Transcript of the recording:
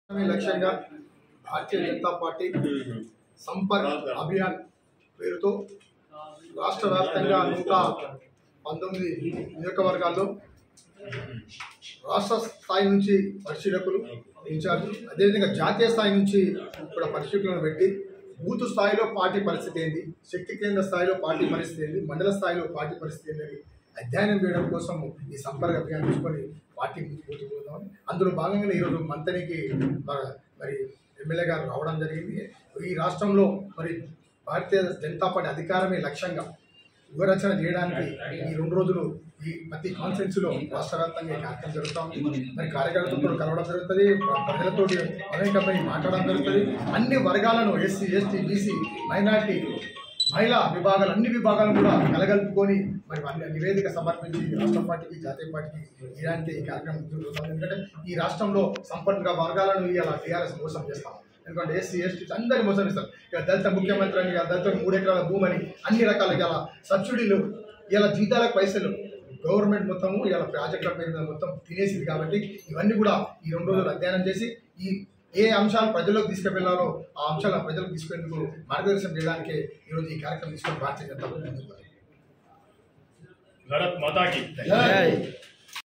ఈ లక్ష్యంగా భారతీయ జనతా పార్టీ సంపర్క్ అభియాన్ పేరుతో రాష్ట్ర వ్యాప్తంగా నూట పంతొమ్మిది నియోజకవర్గాల్లో రాష్ట్ర స్థాయి నుంచి పరిశీలకులు ఇన్ఛార్జ్ అదేవిధంగా జాతీయ స్థాయి నుంచి కూడా పరిశీలకులను పెట్టి బూత్ స్థాయిలో పార్టీ పరిస్థితి ఏంటి శక్తి కేంద్ర స్థాయిలో పార్టీ పరిస్థితి ఏంటి మండల స్థాయిలో పార్టీ పరిస్థితి ఏంటి అని అధ్యయనం చేయడం కోసం ఈ సంపర్క అభియాన్ తీసుకొని పార్టీ ముందుకు పోతున్నాం అందులో భాగంగా ఈరోజు మంతనికి మన- మరి ఎమ్మెల్యే గారు రావడం జరిగింది ఈ రాష్ట్రంలో మరి భారతీయ జనతా పార్టీ అధికారమే లక్ష్యంగా వివరచన చేయడానికి ఈ రెండు రోజులు ఈ ప్రతి కాన్ఫరెన్స్ లో రాష్ట్ర వ్యాప్తంగా ఈ కార్యక్రమం జరుగుతా ఉంది మరి కార్యకర్తలతో కలవడం జరుగుతుంది ప్రజలతోటి అనేకమై మాట్లాడడం జరుగుతుంది అన్ని వర్గాలను ఎస్సీ ఎస్టీ బీసీ మైనార్టీ మహిళా విభాగాలు అన్ని విభాగాలను కూడా కలగలుపుకొని మరి అన్ని నివేదిక సమర్పించి రాష్ట్ర పార్టీకి జాతీయ పార్టీకి ఇలాంటి ఈ కార్యక్రమం జరుగుతుంది ఎందుకంటే ఈ రాష్ట్రంలో సంపన్నుగా వర్గాలను ఇవాళ టీఆర్ఎస్ మోసం చేస్తాం ఎందుకంటే ఎస్సీ ఎస్టీ అందరినీ మోసం ఇస్తారు ఇక దళిత ముఖ్యమంత్రి అని ఇక దళిత మూడు ఎకరాల భూమని అన్ని రకాల ఇలా సబ్సిడీలు ఇలా జీతాలకు పైసలు గవర్నమెంట్ మొత్తము ఇలా ప్రాజెక్టుల పేరు మీద మొత్తం తినేసింది కాబట్టి ఇవన్నీ కూడా ఈ రెండు రోజులు అధ్యయనం చేసి ఈ ఏ అంశాలు ప్రజల్లోకి తీసుకువెళ్లాలో ఆ అంశాలను ప్రజలకు తీసుకెందుకు మార్గదర్శనం చేయడానికి ఈరోజు ఈ కార్యక్రమం తీసుకొని భారతీయ జనతా పార్టీ ముందుకు పోతుంది. भारत माता की జై